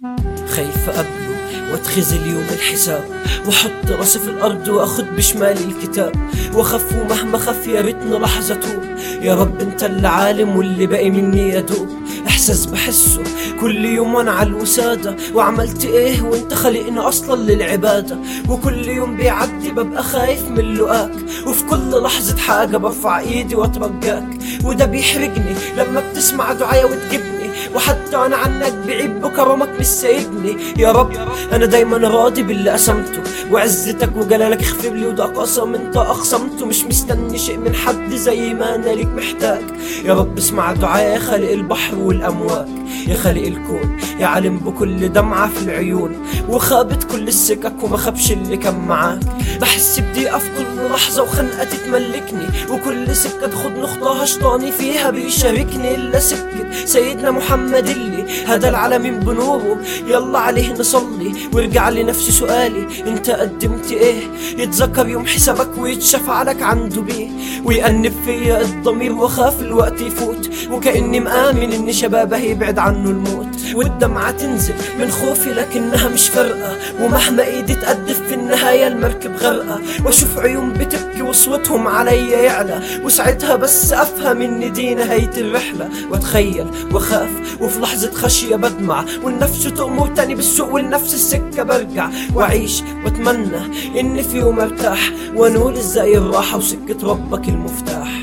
خايف أقابله واتخذل يوم الحساب واحط راسي في الارض واخد بشمالي الكتاب واخاف ومهما خاف يا ريتني لحظه توب يا رب انت اللي عالم واللي باقي مني يدوب احساس بحسه كل يوم وانا على الوساده وعملت ايه وانت خلقني اصلا للعباده وكل يوم بيعدي ببقى خايف من لقاك وفي كل لحظه حاجه برفع ايدي واترجاك وده بيحرجني لما بتسمع دعايا وتجيبني وحتى وانا عنك بعيد بكرمك مش سايبني يا رب انا دايما راضي باللي قسمته وعزتك وجلالك اغفر لي وده قسم انت اقسمته مش مستني شيء من حد زي ما انا ليك محتاج يا رب اسمع دعاء خالق البحر والامواج يا خالق الكون يا عالم بكل دمعة في العيون وخابت كل السكك وما خابش اللي كان معاك بحس بضيقة في كل لحظة وخنقة تتملكني وكل سكة تاخدني خطاها شطاني فيها بيشاركني إلا سكة سيدنا محمد اللي هدى العالمين بنوره يلا عليه نصلي وارجع لنفسي سؤالي انت قدمت ايه يتذكر يوم حسابك ويتشفع لك عنده بيه ويأنب فيا الضمير واخاف الوقت يفوت وكأني مآمن ان شبابه يبعد عنه الموت والدمعة تنزل من خوفي لكنها مش فارقة ومهما ايدي تقدف في النهاية المركب غرقة واشوف عيون بتبكي وصوتهم عليا يعلى وساعتها بس افهم ان دي نهاية الرحلة واتخيل واخاف وفي لحظة خشية بدمع والنفس تأمر تاني بالسوق والنفس السكة برجع واعيش واتمنى ان في يوم ارتاح وانول ازاي الراحة وسكة ربك المفتاح